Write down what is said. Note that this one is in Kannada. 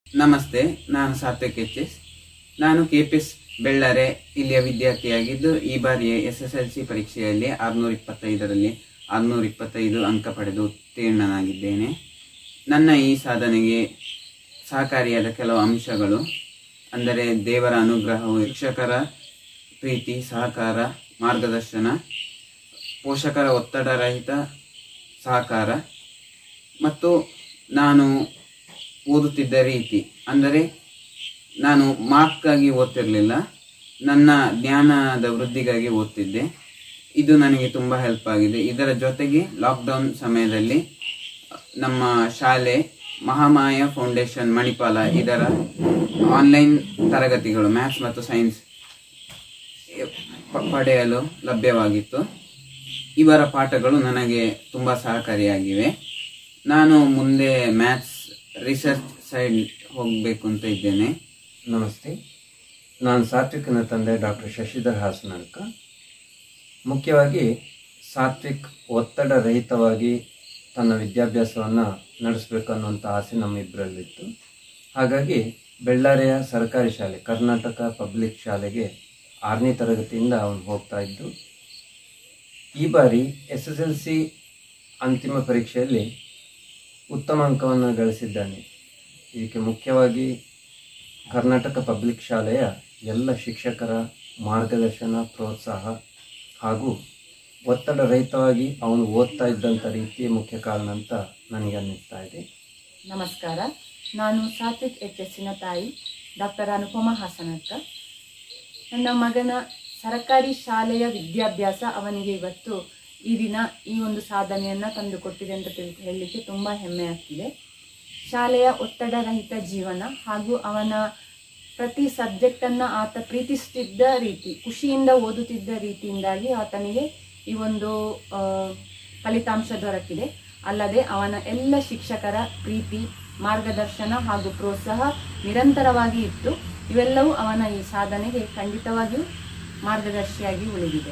ನಮಸ್ತೆ ನಾನು ಸಾತ್ವಿಕ್ ಎಚ್ ಎಸ್ ನಾನು ಕೆ ಪಿ ಎಸ್ ಬೆಳ್ಳಾರೆ ಇಲ್ಲಿಯ ವಿದ್ಯಾರ್ಥಿಯಾಗಿದ್ದು ಈ ಬಾರಿಯ ಎಸ್ ಎಸ್ ಎಲ್ ಸಿ ಪರೀಕ್ಷೆಯಲ್ಲಿ ಆರುನೂರ ಇಪ್ಪತ್ತೈದರಲ್ಲಿ ಆರುನೂರ ಇಪ್ಪತ್ತೈದು ಅಂಕ ಪಡೆದು ಉತ್ತೀರ್ಣನಾಗಿದ್ದೇನೆ ನನ್ನ ಈ ಸಾಧನೆಗೆ ಸಹಕಾರಿಯಾದ ಕೆಲವು ಅಂಶಗಳು ಅಂದರೆ ದೇವರ ಅನುಗ್ರಹವು ಶಿಕ್ಷಕರ ಪ್ರೀತಿ ಸಹಕಾರ ಮಾರ್ಗದರ್ಶನ ಪೋಷಕರ ಒತ್ತಡರಹಿತ ಸಹಕಾರ ಮತ್ತು ನಾನು ಓದುತ್ತಿದ್ದ ರೀತಿ ಅಂದರೆ ನಾನು ಮಾರ್ಕ್ಗಾಗಿ ಓದ್ತಿರಲಿಲ್ಲ ನನ್ನ ಜ್ಞಾನದ ವೃದ್ಧಿಗಾಗಿ ಓದ್ತಿದ್ದೆ ಇದು ನನಗೆ ತುಂಬ ಹೆಲ್ಪ್ ಆಗಿದೆ ಇದರ ಜೊತೆಗೆ ಲಾಕ್ಡೌನ್ ಸಮಯದಲ್ಲಿ ನಮ್ಮ ಶಾಲೆ ಮಹಾಮಾಯ ಫೌಂಡೇಶನ್ ಮಣಿಪಾಲ ಇದರ ಆನ್ಲೈನ್ ತರಗತಿಗಳು ಮ್ಯಾಥ್ಸ್ ಮತ್ತು ಸೈನ್ಸ್ ಪ- ಪಡೆಯಲು ಲಭ್ಯವಾಗಿತ್ತು ಇವರ ಪಾಠಗಳು ನನಗೆ ತುಂಬ ಸಹಕಾರಿಯಾಗಿವೆ ನಾನು ಮುಂದೆ ಮ್ಯಾಥ್ಸ್ ರಿಸರ್ಚ್ ಸೈಡ್ ಹೋಗಬೇಕು ಅಂತ ಇದ್ದೇನೆ ನಮಸ್ತೆ ನಾನು ಸಾತ್ವಿಕನ ತಂದೆ ಡಾಕ್ಟರ್ ಶಶಿಧರ್ ಹಾಸನಳ್ಕ ಮುಖ್ಯವಾಗಿ ಸಾತ್ವಿಕ್ ಒತ್ತಡ ರಹಿತವಾಗಿ ತನ್ನ ವಿದ್ಯಾಭ್ಯಾಸವನ್ನು ನಡೆಸಬೇಕನ್ನುವಂಥ ಆಸೆ ನಮ್ಮಿಬ್ಬರಲ್ಲಿತ್ತು ಹಾಗಾಗಿ ಬೆಳ್ಳಾರಿಯ ಸರ್ಕಾರಿ ಶಾಲೆ ಕರ್ನಾಟಕ ಪಬ್ಲಿಕ್ ಶಾಲೆಗೆ ಆರನೇ ತರಗತಿಯಿಂದ ಅವನು ಹೋಗ್ತಾ ಇದ್ದು ಈ ಬಾರಿ ಎಸ್ ಎಸ್ ಎಲ್ ಸಿ ಅಂತಿಮ ಪರೀಕ್ಷೆಯಲ್ಲಿ ಉತ್ತಮ ಅಂಕವನ್ನು ಗಳಿಸಿದ್ದಾನೆ ಇದಕ್ಕೆ ಮುಖ್ಯವಾಗಿ ಕರ್ನಾಟಕ ಪಬ್ಲಿಕ್ ಶಾಲೆಯ ಎಲ್ಲ ಶಿಕ್ಷಕರ ಮಾರ್ಗದರ್ಶನ ಪ್ರೋತ್ಸಾಹ ಹಾಗೂ ಒತ್ತಡ ರಹಿತವಾಗಿ ಅವನು ಓದ್ತಾ ಇದ್ದಂಥ ರೀತಿಯೇ ಮುಖ್ಯ ಕಾರಣ ಅಂತ ನನಗೆ ಅನ್ನಿಸ್ತಾ ಇದೆ ನಮಸ್ಕಾರ ನಾನು ಸಾತ್ವಿಕ್ ಎಚ್ ಎಸ್ಸಿನ ತಾಯಿ ಡಾಕ್ಟರ್ ಅನುಪಮಾ ಹಾಸನಕ್ಕ ನನ್ನ ಮಗನ ಸರಕಾರಿ ಶಾಲೆಯ ವಿದ್ಯಾಭ್ಯಾಸ ಅವನಿಗೆ ಇವತ್ತು ಈ ದಿನ ಈ ಒಂದು ಸಾಧನೆಯನ್ನು ತಂದುಕೊಟ್ಟಿದೆ ಅಂತ ತಿಳ್ ಹೇಳಲಿಕ್ಕೆ ತುಂಬ ಹೆಮ್ಮೆ ಆಗ್ತಿದೆ ಶಾಲೆಯ ಒತ್ತಡರಹಿತ ಜೀವನ ಹಾಗೂ ಅವನ ಪ್ರತಿ ಸಬ್ಜೆಕ್ಟನ್ನು ಆತ ಪ್ರೀತಿಸುತ್ತಿದ್ದ ರೀತಿ ಖುಷಿಯಿಂದ ಓದುತ್ತಿದ್ದ ರೀತಿಯಿಂದಾಗಿ ಆತನಿಗೆ ಈ ಒಂದು ಆ, ಫಲಿತಾಂಶ ದೊರಕಿದೆ ಅಲ್ಲದೆ ಅವನ ಎಲ್ಲ ಶಿಕ್ಷಕರ ಪ್ರೀತಿ ಮಾರ್ಗದರ್ಶನ ಹಾಗೂ ಪ್ರೋತ್ಸಾಹ ನಿರಂತರವಾಗಿ ಇತ್ತು ಇವೆಲ್ಲವೂ ಅವನ ಈ ಸಾಧನೆಗೆ ಖಂಡಿತವಾಗಿಯೂ ಮಾರ್ಗದರ್ಶಿಯಾಗಿ ಉಳಿದಿದೆ